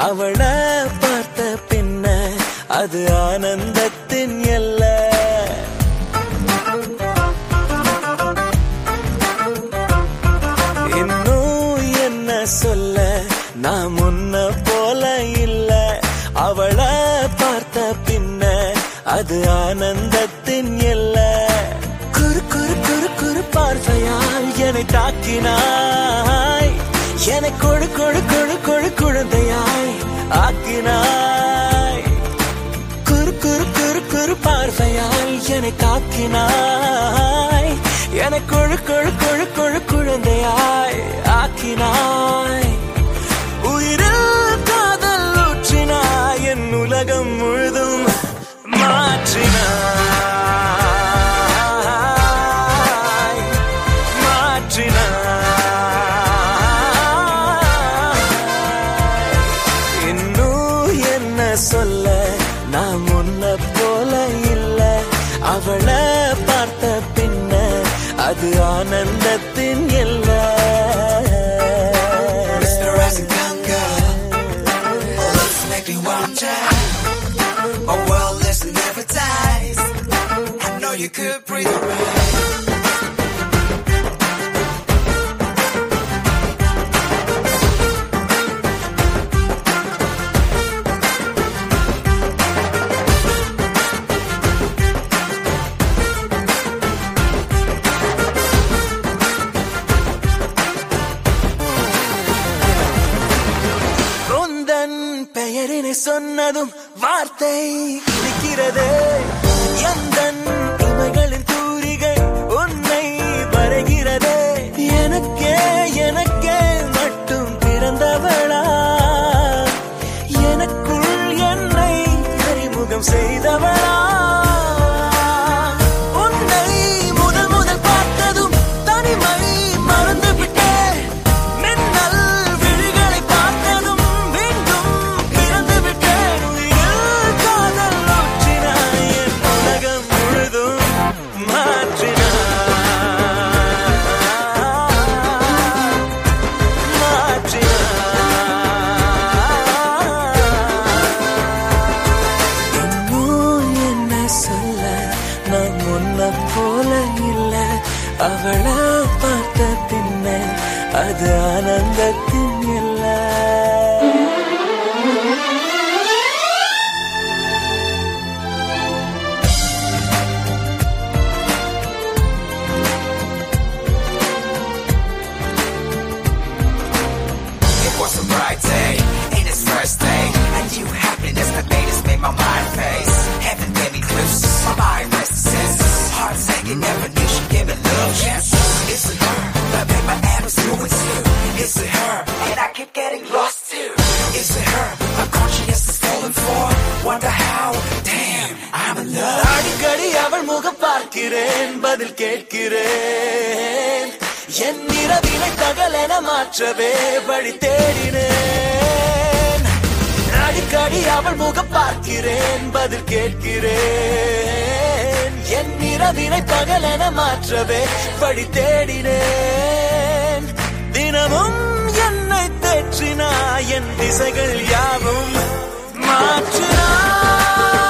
அவள பார்த்த பின்ன அது ஆனந்தத்தின் எல்லை இன்னும் என்ன சொல்ல நான் முன்ன போல இல்ல அவள பார்த்த பின்ன அது ஆனந்தத்தின் எல்ல குறு குறு குறு குறு பார்வையால் என்னை தாக்கினாய் என்னை கொழு கொழு கொழு கொழு குழந்தையாய் ஆக்கினாய் குறு குறு குறு குறு பார்வையால் என்னை காக்கினாய் என்னை கொழு கொழு கொழு கொழு குழந்தையாய் ஆக்கினாய் உயிரில் காதல் ஊற்றினாய் என் உலகம் முழுதும் மாற்றினாய் மாற்றினாய் இன்னும் என்ன சொல்ல நான் முன்ன போல இல்ல அவள பார்த்த பின்ன அது ஆனந்தத்தின் எல்ல Mr. Rasenganka, let's make me wonder. My world is never dies. I know you could breathe around. உந்தன் பெயரினை சொன்னதும் வார்த்தை இருக்கிறதே எந்தன் இமைகளின் தூரிகை உன்னை வரைகிறதே எனக்கே எனக்கே மட்டும் பிறந்தவளா எனக்குள் என்னை அறிமுகம் செய்தவளா உன்னை முதல் முதல் பார்த்ததும் தனிமை மறந்து விட்டேன் மின்னல் விழிகளை பார்த்ததும் மீண்டும் பிறந்து விட்டேன் உயிரில் காதல் ஊற்றினாய் என் உலகம் முழுதும் மாற்றினாய் மாற்றினாய் இன்னும் என்ன சொல்ல நான் முன்ன போல இல்ல அவள பார்த்த பின்ன அது ஆனந்தத்தின் இல்லை It was a bright day, in its first day. And you happiness that made us make my mind face. Heaven gave me clues, my mind restless. Heart sinking, never knew she gave me love. Yes, it's a her that made my Adam's doing too. It's a her, and I keep getting lost too. It's a her, my conscience is falling for. Wonder how, damn, I'm in love. அடிக்கடி அவள் முகம் பார்க்கிறேன் பதில் கேட்கிறேன் என் இரவினை தகலென மாற்றவே வழி தேடினேன் அடிக்கடி அவள் முகம் பார்க்கிறேன் பதில் கேட்கிறேன் என் இரவினை பகலென மாற்றவே வழி தேடினேன் தினமும் என்னை தேற்றினா என் திசைகள் யாவும் மாற்றினாய்